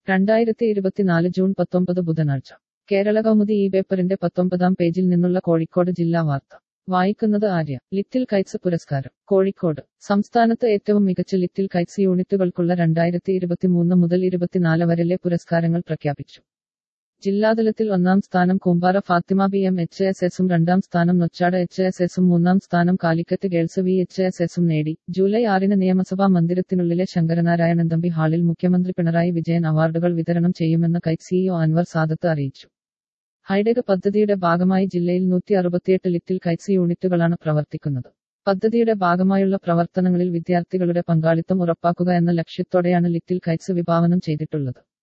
രണ്ടായിരത്തി ഇരുപത്തിനാല് ജൂൺ പത്തൊമ്പത് ബുധനാഴ്ച കേരള കൗമുദി ഈ പേപ്പറിന്റെ പത്തൊമ്പതാം പേജിൽ നിന്നുള്ള കോഴിക്കോട് ജില്ലാ വാർത്ത വായിക്കുന്നത് ആര്യ ലിറ്റിൽ കൈറ്റ്സ് പുരസ്കാരം കോഴിക്കോട് സംസ്ഥാനത്ത് ഏറ്റവും മികച്ച ലിറ്റിൽ കൈറ്റ്സ് യൂണിറ്റുകൾക്കുള്ള രണ്ടായിരത്തി ഇരുപത്തിമൂന്ന് മുതൽ ഇരുപത്തിനാല് വരെലെ പുരസ്കാരങ്ങൾ പ്രഖ്യാപിച്ചു ജില്ലാതലത്തിൽ ഒന്നാം സ്ഥാനം Koombara Fathima B M H S എസും രണ്ടാം സ്ഥാനം നൊച്ചാട് എച്ച് എസ് എസും മൂന്നാം സ്ഥാനം Calicut girls V H S എസും നേടി ജൂലൈ ആറിന് നിയമസഭാ മന്ദിരത്തിനുള്ളിലെ ശങ്കരനാരായണൻ തമ്പി ഹാളിൽ മുഖ്യമന്ത്രി പിണറായി വിജയൻ അവാർഡുകൾ വിതരണം ചെയ്യുമെന്ന് കൈറ്റ് സിഇഒ അൻവർ സാദത്ത് അറിയിച്ചു ഹൈടെക് പദ്ധതിയുടെ ഭാഗമായി ജില്ലയിൽ നൂറ്റി അറുപത്തിയെട്ട് ലിറ്റിൽ കൈറ്റ്സ് യൂണിറ്റുകളാണ് പ്രവർത്തിക്കുന്നത് പദ്ധതിയുടെ ഭാഗമായുള്ള പ്രവർത്തനങ്ങളിൽ വിദ്യാർത്ഥികളുടെ പങ്കാളിത്തം ഉറപ്പാക്കുക എന്ന ലക്ഷ്യത്തോടെയാണ് ലിറ്റിൽ കൈറ്റ്സ് വിഭാവനം ചെയ്തിട്ടുള്ളത്